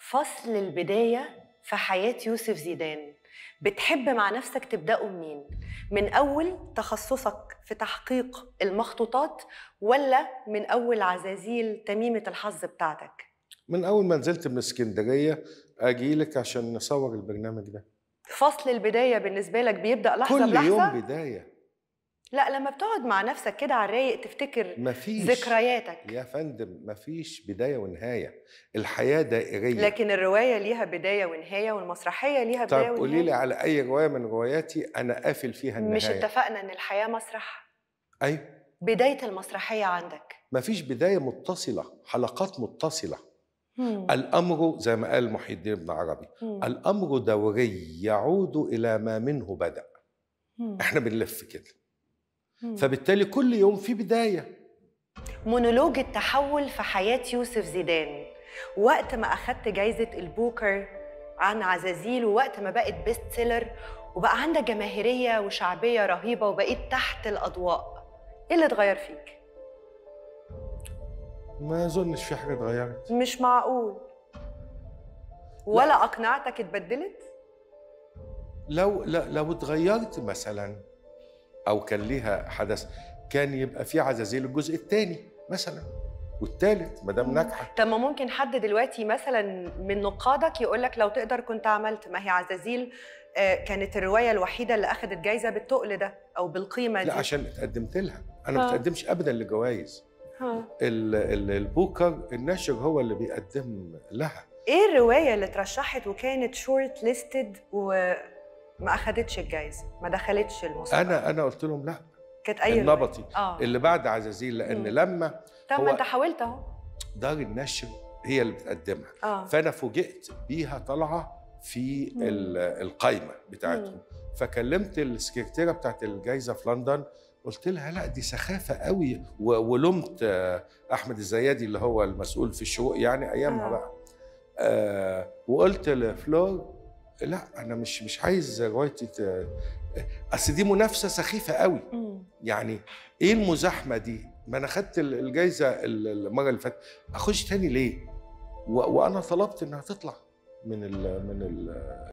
فصل البداية في حياة يوسف زيدان بتحب مع نفسك تبدأه منين؟ من أول تخصصك في تحقيق المخطوطات ولا من أول عزازيل تميمة الحظ بتاعتك؟ من اول ما نزلت من اسكندريه اجي لك عشان نصور البرنامج ده فصل البداية بالنسبة لك بيبدأ لحظة كل بلحظة؟ يوم بدايه لا لما بتقعد مع نفسك كده على الرايق تفتكر مفيش ذكرياتك يا فندم مفيش بدايه ونهايه الحياه دائريه لكن الرواية ليها بداية ونهاية والمسرحية ليها بداية طب ونهاية قولي لي على اي روايه من رواياتي انا قافل فيها النهايه مش اتفقنا ان الحياة مسرح ايوه بداية المسرحية عندك مفيش بدايه متصله حلقات متصله مم. الامر زي ما قال محي الدين ابن عربي مم. الامر دوري يعود الى ما منه بدا مم. احنا بنلف كده مم. فبالتالي كل يوم في بدايه مونولوج التحول في حياة يوسف زيدان وقت ما أخدت جايزة البوكر عن عزازيل ووقت ما بقت بيست سيلر وبقى عندك جماهيرية وشعبية رهيبة وبقيت تحت الأضواء إيه اللي اتغير فيك؟ ما اظنش في حاجه اتغيرت مش معقول ولا أقنعتك اتبدلت؟ لو لو لو اتغيرت مثلا او كان ليها حدث كان يبقى في عزازيل الجزء الثاني مثلا والثالث ما دام ناجحه طب ما ممكن حد دلوقتي مثلا من نقادك يقول لك لو تقدر كنت عملت ما هي عزازيل آه، كانت الرواية الوحيدة اللي أخدت جايزة بالتقل ده أو بالقيمة دي لا عشان اتقدمت لها انا ما آه. بتقدمش ابدا لجوائز ها. ال- ال- البوكر الناشر هو اللي بيقدم لها ايه الروايه اللي اترشحت وكانت شورت ليستد وما اخدتش الجايزه ما دخلتش المسابقه انا انا قلت لهم لا كانت اي رواية؟ النبطي اه اللي بعد عزازيل لان مم. لما طب هو- ما انت حاولت اهو دار النشر هي اللي بتقدمها اه فانا فوجئت بيها طالعه في مم. ال- القايمه بتاعتهم فكلمت السكرتيره بتاعت الجائزه في لندن قلت لها لا دي سخافه قوي و- ولمت آه، احمد الزيادي اللي هو المسؤول في الشروق يعني ايامها آه. بقى آه وقلت لفلور لا انا مش مش عايز روايتي ت- اصل دي منافسه سخيفه قوي مم. يعني ايه المزاحمه دي ما انا خدت ال- الجايزه ال- المره اللي فاتت اخش تاني ليه و- وانا طلبت انها تطلع من ال من ال